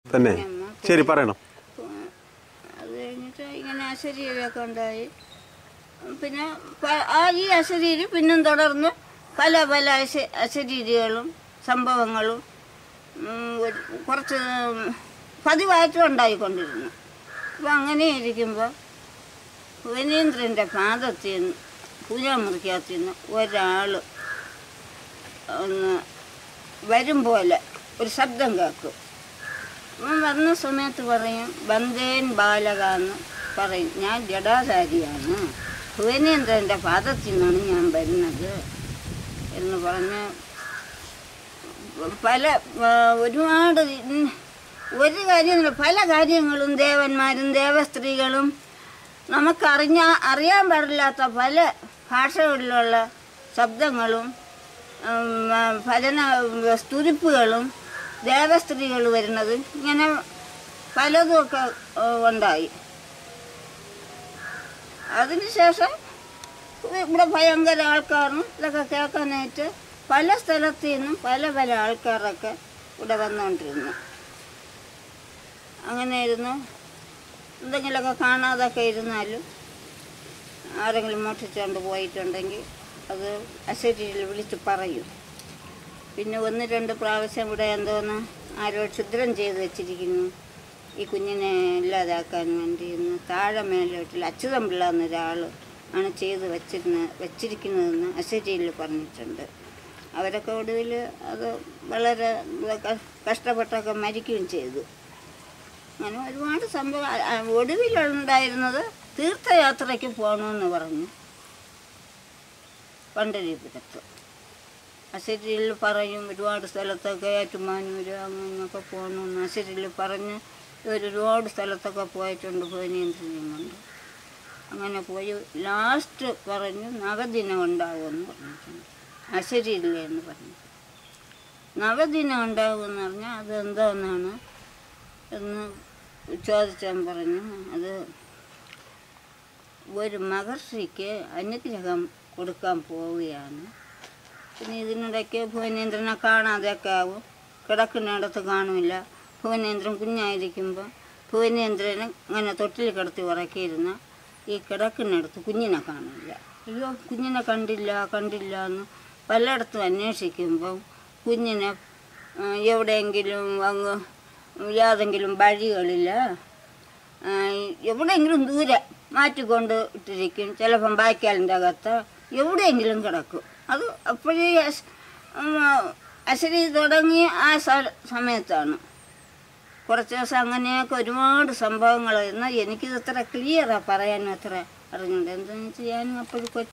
തന്നെ അമ്മ ശരി പറയണം അത് കഴിഞ്ഞിട്ട് ഇങ്ങനെ അശരീരമൊക്കെ ഉണ്ടായി പിന്നെ പ- ആ ഈ അശരീരി പിന്നും തുടർന്ന് പല പല അശ അശരീരികളും സംഭവങ്ങളും ഉം, ഒരു- കുറച്ച് പതിവായിട്ടും ഉണ്ടായിക്കൊണ്ടിരുന്നു അപ്പം അങ്ങനെ ഇരിക്കുമ്പോൾ വിനീന്ദ്രൻ്റെ പാദത്തിൽ നിന്ന് പൂജാമുറിക്കകത്ത് നിന്ന് ഒരാൾ ഒന്ന് വരും പോലെ ഒരു ശബ്ദം കേൾക്കും അവൻ വന്ന സമയത്ത് പറയും ബന്ധേൻ ബാലക എന്ന് പറയും ഞാൻ ജഡാധാരിയാണ് ഭുവനേന്ദ്രൻ്റെ പാദത്തിൽ നിന്നാണ് ഞാൻ വരുന്നത് എന്ന് പറഞ്ഞ് പല ആ, ഒരുപാട് ഇൻ- ഒരു കാര്യമില്ല പല കാര്യങ്ങളും ദേവന്മാരും ദേവസ്ത്രീകളും നമുക്കറിഞ്ഞാ അറിയാൻ പാടില്ലാത്ത പല ഭാഷകളിലുള്ള ശബ്ദങ്ങളും ഉം, ആ, ഭജന സ്തുതിപ്പുകളും ദേവസ്ത്രീകൾ വരുന്നത് ഇങ്ങനെ പലതുമൊക്കെ ആ, ഉണ്ടായി അതിനുശേഷം ഇവിടെ ഭയങ്കര ആൾക്കാരും ഇതൊക്കെ കേൾക്കാനായിട്ട് പല സ്ഥലത്തു നിന്നും പല പല ആൾക്കാരൊക്കെ ഇവിടെ വന്നുകൊണ്ടിരുന്നു അങ്ങനെ ഇരുന്നു എന്തെങ്കിലുമൊക്കെ കാണാതൊക്കെ ഇരുന്നാലും ആരെങ്കിലും മോഷ്ടിച്ചുകൊണ്ട് പോയിട്ടുണ്ടെങ്കിൽ അത് അശരീരിൽ വിളിച്ച് പറയും പിന്നെ ഒന്ന് രണ്ട് പ്രാവശ്യം ഇവിടെ എന്തോന്ന് ആരോ ക്ഷുദ്രം ചെയ്ത് വെച്ചിരിക്കുന്നു ഈ കുഞ്ഞിനെ ഇല്ലാതാക്കാൻ വേണ്ടി ഇന്ന് താഴെ മേലോട്ടിൽ അച്യുതം പിള്ള എന്നൊരാൾ ആണ് ചെയ്ത് വച്ചിരുന്ന വെച്ചിരിക്കുന്നതെന്ന് അശരീരിൽ പറഞ്ഞിട്ടുണ്ട് അവരൊക്കെ ഒടുവിൽ അത് വളരെ ക- കഷ്ടപ്പെട്ടൊക്കെ മരിക്കുകയും ചെയ്തു അങ്ങനെ ഒരുപാട് സംഭവം ആ, ആ, ഒടുവിലുണ്ടായിരുന്നത് തീർത്ഥയാത്രയ്ക്ക് പോകണമെന്ന് പറഞ്ഞു പണ്ടരീപുരത്ത് അശരിയിൽ പറയും ഒരുപാട് സ്ഥലത്തൊക്കെ ഏറ്റുമാനൂര് അങ്ങനെയൊക്കെ പോകണമെന്ന് അശരിയിൽ പറഞ്ഞ് ഇവർ ഒരുപാട് സ്ഥലത്തൊക്കെ പോയിട്ടുണ്ട് ഭുവനേന്ദ്രനെയും കൊണ്ട് അങ്ങനെ പോയി ലാസ്റ്റ് പറഞ്ഞു നവദിനം ഉണ്ടാകുമെന്ന് പറഞ്ഞിട്ടുണ്ട് അശരിയില്ലേ എന്ന് പറഞ്ഞു നവദിനം ഉണ്ടാകുമെന്ന് പറഞ്ഞാൽ അത് എന്താണെന്നാണ് എന്ന് ചോദിച്ചാൻ പറഞ്ഞു അത് ഒരു മഹർഷിക്ക് അനുഗ്രഹം കൊടുക്കാൻ പോവുകയാണ് പിന്നെ ഇതിനിടയ്ക്ക് ഭുവനേന്ദ്രനെ കാണാതെയൊക്കെ ആവും കിടക്കുന്നിടത്ത് കാണില്ല ഭുവനേന്ദ്രൻ കുഞ്ഞായിരിക്കുമ്പോൾ ഭുവനേന്ദ്രനെ ഇങ്ങനെ തൊട്ടിൽ കിടത്തി ഉറക്കിയിരുന്ന ഈ കിടക്കുന്നിടത്ത് കുഞ്ഞിനെ കാണില്ല അയ്യോ കുഞ്ഞിനെ കണ്ടില്ല കണ്ടില്ല എന്ന് പലയിടത്തും അന്വേഷിക്കുമ്പം കുഞ്ഞിനെ ആ, എവിടെയെങ്കിലും അങ്ങ് യാതെങ്കിലും വഴികളിൽ ആ, എവിടെയെങ്കിലും ദൂരെ മാറ്റിക്കൊണ്ട് ഇട്ടിരിക്കും ചിലപ്പം ബാക്കാലിൻ്റെ അകത്ത് എവിടെയെങ്കിലും കിടക്കും അത് അപ്പോഴേ അശ്- ഉം, അശരി തുടങ്ങി ആ സ- സമയത്താണ് കുറച്ച് ദിവസം അങ്ങനെയൊക്കെ ഒരുപാട് സംഭവങ്ങൾ എന്നാൽ എനിക്കിത് അത്ര ക്ലിയറാണ് പറയാനും അത്ര അറിഞ്ഞുണ്ട് എന്താണെന്ന് വെച്ചാൽ ഞാനും അപ്പോഴും കൊച്ചു